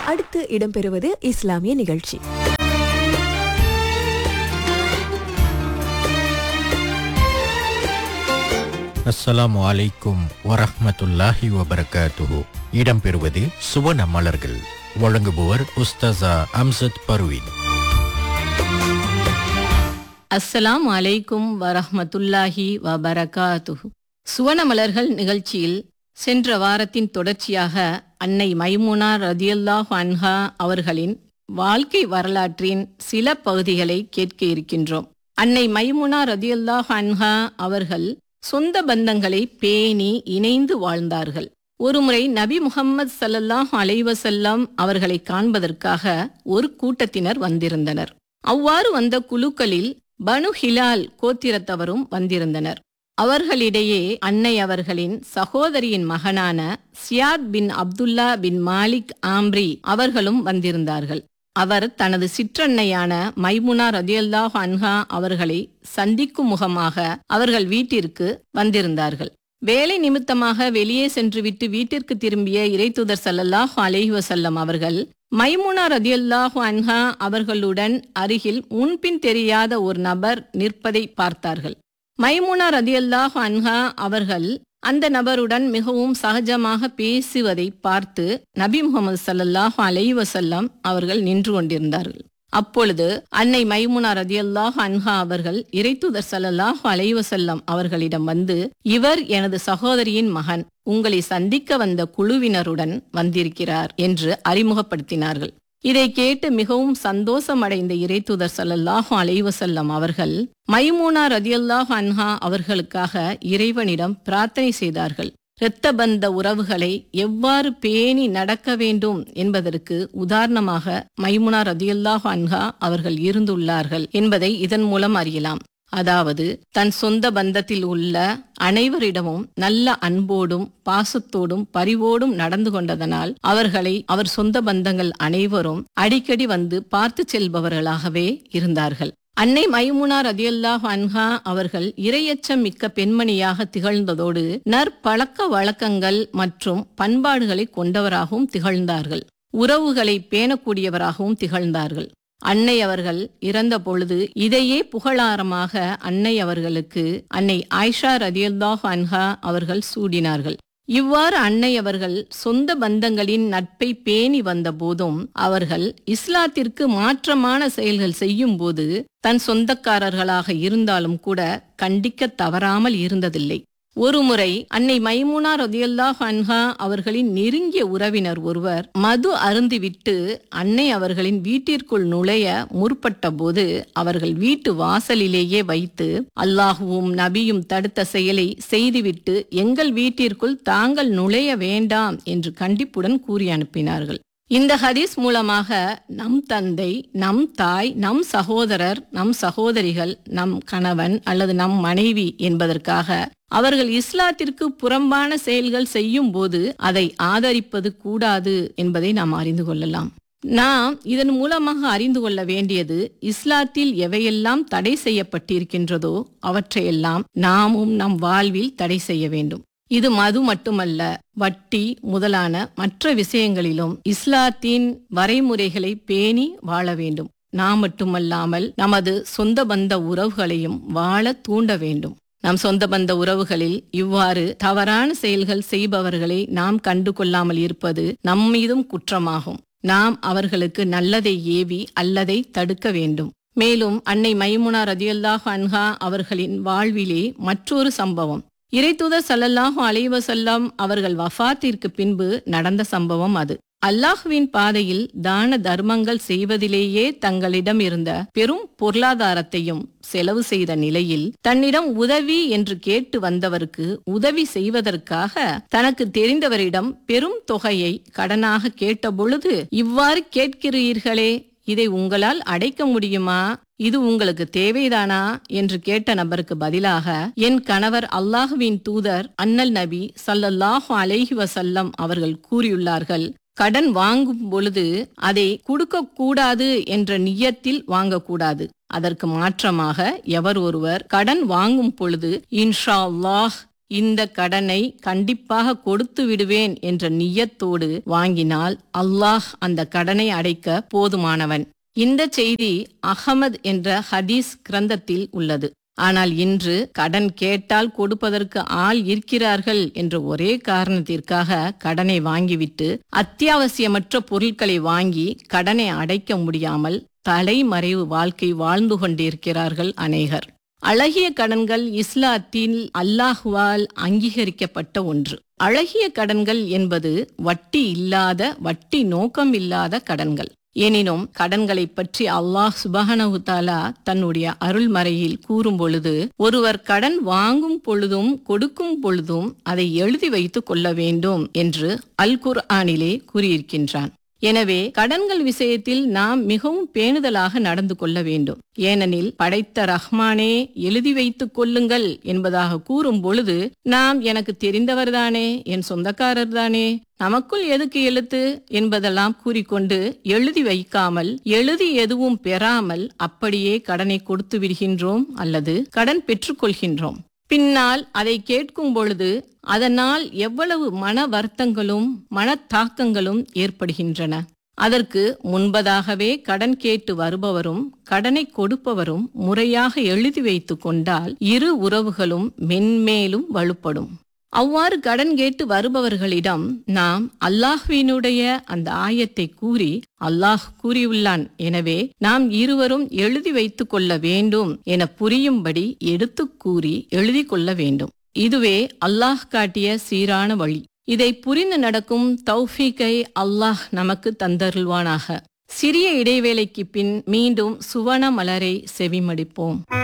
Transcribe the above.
அடுத்து இடம்பெறுவது இஸ்லாமிய நிகழ்ச்சி அஸ்ஸலாமு அலைக்கும் வரஹ்மத்துல்லாஹி வபரகாத்துஹு இடம்பெறுவது சுவன மலர்கள் வழங்குபவர் உஸ்தாசா அம்சத் பர்வீன் அஸ்ஸலாம் அலைக்கும் வரஹ்மத்துல்லாஹி வபரகாத்துஹு சுவனமலர்கள் நிகழ்ச்சியில் சென்ற வாரத்தின் தொடர்ச்சியாக அன்னை மைமுனா ரதியல்லாஹு அன்ஹா அவர்களின் வாழ்க்கை வரலாற்றின் சில பகுதிகளை கேட்க இருக்கின்றோம் அன்னை மைமுனா ரதியல்லாஹு அன்ஹா அவர்கள் சொந்த பந்தங்களை பேணி இணைந்து வாழ்ந்தார்கள் ஒருமுறை நபி முகம்மது ஸல்லல்லாஹு அலைஹி வஸல்லம் அவர்களை காண்பதற்காக ஒரு கூட்டத்தினர் வந்திருந்தனர் அவ்வாறு வந்த குழுக்களில் பனு ஹிலால் கோத்திரத்தவரும் வந்திருந்தனர் அவர்களிடையே அன்னை அவர்களின் சகோதரியின் மகனான சியாத் பின் அப்துல்லா பின் மாலிக் ஆம்ரி அவர்களும் வந்திருந்தார்கள் அவர் தனது சிற்றன்னையான மைமுனா ரதியல்லாஹு அன்ஹா அவர்களை சந்திக்கும் முகமாக அவர்கள் வீட்டிற்கு வந்திருந்தார்கள் வேலை நிமித்தமாக வெளியே சென்றுவிட்டு வீட்டிற்கு திரும்பிய இறைத்துதர் ஸல்லல்லாஹு அலைஹி வஸல்லம் அவர்கள் மைமுனா ரதியல்லாஹு அன்ஹா அவர்களுடன் அருகில் முன்பின் தெரியாத ஒரு நபர் நிற்பதை பார்த்தார்கள் மைமுனா ரதியல்லாஹு அன்ஹா அவர்கள் அந்த நபருடன் மிகவும் சகஜமாக பேசுவதை பார்த்து நபி முகமது ஸல்லல்லாஹு அலைஹி வஸல்லம் அவர்கள் நின்று கொண்டிருந்தார்கள் அப்பொழுது அன்னை மைமுனா ரதியல்லாஹு அன்ஹா அவர்கள் இறைத்துதர் ஸல்லல்லாஹு அலைஹி வஸல்லம் அவர்களிடம் வந்து இவர் எனது சகோதரியின் மகன் உங்களை சந்திக்க வந்த குழுவினருடன் வந்திருக்கிறார் என்று அறிமுகப்படுத்தினார்கள் இதை கேட்டு மிகவும் சந்தோஷமடைந்த இறைத்துதர் ஸல்லல்லாஹு அலைஹி வஸல்லம் அவர்கள் மைமூனா ரதியல்லாஹு அன்ஹா அவர்களுக்காக இறைவனிடம் பிரார்த்தனை செய்தார்கள் இரத்த பந்த உறவுகளை எவ்வாறு பேணி நடக்க வேண்டும் என்பதற்கு உதாரணமாக மைமுனா ரதியல்லாஹு அன்ஹா அவர்கள் இருந்துள்ளார்கள் என்பதை இதன் மூலம் அறியலாம் அதாவது தன் சொந்த பந்தத்தில் உள்ள அனைவரிடமும் நல்ல அன்போடும் பாசத்தோடும் பரிவோடும் நடந்து கொண்டதனால் அவர்களை அவர் சொந்த பந்தங்கள் அனைவரும் அடிக்கடி வந்து பார்த்து செல்பவர்களாகவே இருந்தார்கள் அன்னை மைமுனா ரதியல்லாஹு அன்ஹா அவர்கள் இரையச்சம் மிக்க பெண்மணியாக திகழ்ந்ததோடு நற்பழக்க வழக்கங்கள் மற்றும் பண்பாடுகளை கொண்டவராகவும் திகழ்ந்தார்கள் உறவுகளை பேணக்கூடியவராகவும் திகழ்ந்தார்கள் அன்னை அவர்கள் இறந்த பொழுது இதையே புகழாரமாக அன்னை அவர்களுக்கு அன்னை ஆயிஷா ரதியல்லாஹு அன்ஹா அவர்கள் சூடினார்கள் இவ்வாறு அன்னை அவர்கள் சொந்த பந்தங்களின் நட்பை பேணி வந்த போதும் அவர்கள் இஸ்லாத்திற்கு மாற்றமான செயல்கள் செய்யும் போது தன் சொந்தக்காரர்களாக இருந்தாலும் கூட கண்டிக்க தவறாமல் இருந்ததில்லை ஒருமுறை அன்னை மைமுனா ரதியல்லாஹு அன்ஹா அவர்களின் நெருங்கிய உறவினர் ஒருவர் மது அருந்திவிட்டு அன்னை அவர்களின் வீட்டிற்குள் நுழைய முற்பட்ட போது அவர்கள் வீட்டு வாசலிலேயே வைத்து அல்லாஹுவும் நபியும் தடுத்த செயலை செய்துவிட்டு எங்கள் வீட்டிற்குள் தாங்கள் நுழைய வேண்டாம் என்று கண்டிப்புடன் கூறி அனுப்பினார்கள் இந்த ஹதீஸ் மூலமாக நம் தந்தை நம் தாய் நம் சகோதரர் நம் சகோதரிகள் நம் கணவன் அல்லது நம் மனைவி என்பதற்காக அவர்கள் இஸ்லாத்திற்கு புறம்பான செயல்கள் செய்யும் போது அதை ஆதரிப்பது கூடாது என்பதை நாம் அறிந்து கொள்ளலாம் நாம் இதன் மூலமாக அறிந்து கொள்ள வேண்டியது இஸ்லாத்தில் எவையெல்லாம் தடை செய்யப்பட்டிருக்கின்றதோ அவற்றையெல்லாம் நாமும் நம் வாழ்வில் தடை செய்ய வேண்டும் இது மது மட்டுமல்ல வட்டி முதலான மற்ற விஷயங்களிலும் இஸ்லாத்தின் வரைமுறைகளை பேணி வாழ வேண்டும் நாம் மட்டுமல்லாமல் நமது சொந்த பந்த உறவுகளையும் வாழ தூண்ட வேண்டும் நம் சொந்த பந்த உறவுகளில் இவ்வாறு தவறான செயல்கள் செய்பவர்களை நாம் கண்டு கொள்ளாமல் இருப்பது நம் மீதும் குற்றமாகும் நாம் அவர்களுக்கு நல்லதை ஏவி அல்லதை தடுக்க வேண்டும் மேலும் அன்னை மைமுனா ரதியல்லாஹு அன்ஹா அவர்களின் வாழ்விலே மற்றொரு சம்பவம் இறைத்தூதர் சல்லல்லாஹு அலைவசல்லாம் அவர்கள் வஃபாத்திற்கு பின்பு நடந்த சம்பவம் அது அல்லாஹுவின் பாதையில் தான தர்மங்கள் செய்வதிலேயே தங்களிடம் இருந்த பெரும் பொருளாதாரத்தையும் செலவு செய்த நிலையில் தன்னிடம் உதவி என்று கேட்டு வந்தவருக்கு உதவி செய்வதற்காக தனக்கு தெரிந்தவரிடம் பெரும் தொகையை கடனாக கேட்டபொழுது இவ்வாறு கேட்கிறீர்களே இதை உங்களால் அடைக்க முடியுமா இது உங்களுக்கு தேவைதானா என்று கேட்ட நபருக்கு பதிலாக என் கணவர் அல்லாஹுவின் தூதர் அன்னல் நபி சல்லல்லாஹு அலைஹி வசல்லம் அவர்கள் கூறியுள்ளார்கள் கடன் வாங்கும் பொழுது அதை கொடுக்க கூடாது என்ற நியத்தில் வாங்கக்கூடாது அதற்கு மாற்றமாக எவர் ஒருவர் கடன் வாங்கும் பொழுது இன்ஷா அல்லாஹ் இந்த கடனை கண்டிப்பாக கொடுத்து விடுவேன் என்ற நியத்தோடு வாங்கினால் அல்லாஹ் அந்த கடனை அடைக்க போதுமானவன் இந்த செய்தி அகமது என்ற ஹதீஸ் கிரந்தத்தில் உள்ளது ஆனால் இன்று கடன் கேட்டால் கொடுப்பதற்கு ஆள் இருக்கிறார்கள் என்ற ஒரே காரணத்திற்காக கடனை வாங்கிவிட்டு அத்தியாவசியமற்ற பொருட்களை வாங்கி கடனை அடைக்க முடியாமல் தலைமறைவு வாழ்க்கை வாழ்ந்து கொண்டிருக்கிறார்கள் அநேகர் அழகிய கடன்கள் இஸ்லாத்தில் அல்லாஹுவால் அங்கீகரிக்கப்பட்ட ஒன்று அழகிய கடன்கள் என்பது வட்டி இல்லாத வட்டி நோக்கம் இல்லாத கடன்கள் எனினும் கடன்களை பற்றி அல்லாஹ் சுபஹனஹு தாலா தன்னுடைய அருள்மறையில் கூறும் பொழுது ஒருவர் கடன் வாங்கும் பொழுதும் கொடுக்கும் பொழுதும் அதை எழுதி வைத்துக் கொள்ள வேண்டும் என்று அல் குர்ஆனிலே கூறியிருக்கின்றான் எனவே கடன்கள் விஷயத்தில் நாம் மிகவும் பேணுதலாக நடந்து கொள்ள வேண்டும் ஏனெனில் படைத்த ரஹ்மானே எழுதி வைத்துக் கொள்ளுங்கள் என்பதாக கூறும் பொழுது நாம் எனக்கு தெரிந்தவர்தானே என் சொந்தக்காரர் தானே நமக்குள் எதுக்கு எழுத்து என்பதெல்லாம் கூறிக்கொண்டு எழுதி வைக்காமல் எழுதி எதுவும் பெறாமல் அப்படியே கடனை கொடுத்து விடுகின்றோம் அல்லது கடன் பெற்றுக்கொள்கின்றோம் பின்னால் அதை கேட்கும் பொழுது அதனால் எவ்வளவு மன வருத்தங்களும் மனத்தாக்கங்களும் ஏற்படுகின்றன அதற்கு முன்பதாகவே கடன் கேட்டு வருபவரும் கடனை கொடுப்பவரும் முறையாக எழுதி வைத்து கொண்டால் இரு உறவுகளும் மென்மேலும் வலுப்படும் அவ்வாறு கடன் கேட்டு வருபவர்களிடம் நாம் அல்லாஹ்வினுடைய அந்த ஆயத்தை கூறி அல்லாஹ் கூறியுள்ளான் எனவே நாம் இருவரும் எழுதி வைத்துக் கொள்ள வேண்டும் என புரியும்படி எடுத்துக் கூறி எழுதி கொள்ள வேண்டும் இதுவே அல்லாஹ் காட்டிய சீரான வழி இதை புரிந்து நடக்கும் தௌஃபீக்கை அல்லாஹ் நமக்கு தந்தருள்வானாக சிறிய இடைவேளைக்கு பின் மீண்டும் சுவன மலரை செவிமடிப்போம்